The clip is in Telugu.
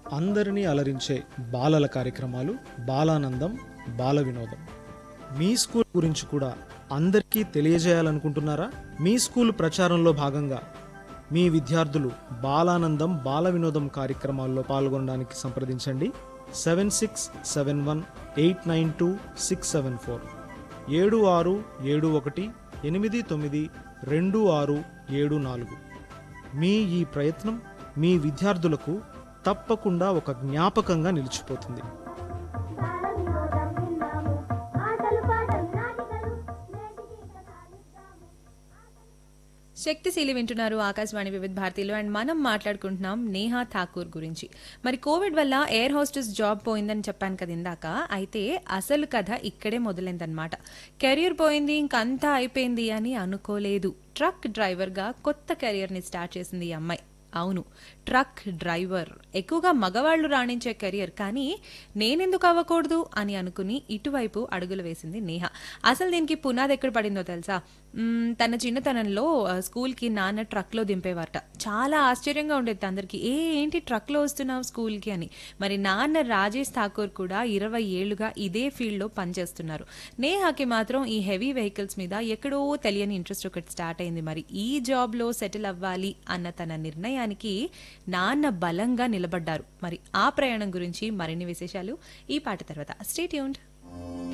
అందరినీ అలరించే బాలల కార్యక్రమాలు బాలానందం బాల వినోదం మీ స్కూల్ గురించి కూడా అందరికీ తెలియజేయాలనుకుంటున్నారా మీ స్కూల్ ప్రచారంలో భాగంగా మీ విద్యార్థులు బాలానందం బాల వినోదం కార్యక్రమాల్లో పాల్గొనడానికి సంప్రదించండి seven six seven one eight nine two six seven four ఏడు ఆరు ఏడు ఒకటి ఎనిమిది తొమ్మిది రెండు ఆరు ఏడు నాలుగు మీ ఈ ప్రయత్నం మీ విద్యార్థులకు తప్పకుండా ఒక జ్ఞాపకంగా నిలిచిపోతుంది బాలవినోదం విన్నాము ఆటలు పాటలు నాటికలు నేటికి సాగిద్దాము శక్తిశీలి వింటున్నారు ఆకాశవాణి వివిధ భారతిలో అండ్ మనం మాట్లాడుకుంటున్నాం నేహా ఠాకూర్ గురించి మరి కోవిడ్ వల్ల ఎయిర్ హోస్టెస్ జాబ్ పోయిందని చెప్పాను కదా ఇందాక అయితే అసలు కథ ఇక్కడే మొదలైందనమాట కెరీర్ పోయింది ఇంకంతా అయిపోయింది అని అనుకోలేదు ట్రక్ డ్రైవర్గా కొత్త కెరియర్ని స్టార్ట్ చేసింది ఈ అమ్మాయి అవును ట్రక్ డ్రైవర్ ఎక్కువగా మగవాళ్ళు రాణించే కెరియర్ కానీ నేనెందుకు అవ్వకూడదు అని అనుకుని ఇటువైపు అడుగులు వేసింది నేహ అసలు దీనికి పునాది ఎక్కడ పడిందో తెలుసా మ్మ్, తన చిన్నతనంలో ఆ, స్కూల్కి నాన్న ట్రక్లో దింపేవారట చాలా ఆశ్చర్యంగా ఉండేది అందరికి ఏ ఏంటి ట్రక్లో వస్తున్నావు స్కూల్కి అని మరి నాన్న రాజేష్ ఠాకూర్ కూడా ఇరవై ఏళ్లుగా ఇదే ఫీల్డ్లో పనిచేస్తున్నారు నేహాకి మాత్రం ఈ హెవీ వెహికల్స్ మీద ఎక్కడో తెలియని ఇంట్రెస్ట్ ఒకటి స్టార్ట్ అయింది మరి ఈ జాబ్లో సెటిల్ అవ్వాలి అన్న తన నిర్ణయానికి నాన్న బలంగా నిలబడ్డారు మరి ఆ ప్రయాణం గురించి మరిన్ని విశేషాలు ఈ పాట తర్వాత స్టేట్ యూన్డ్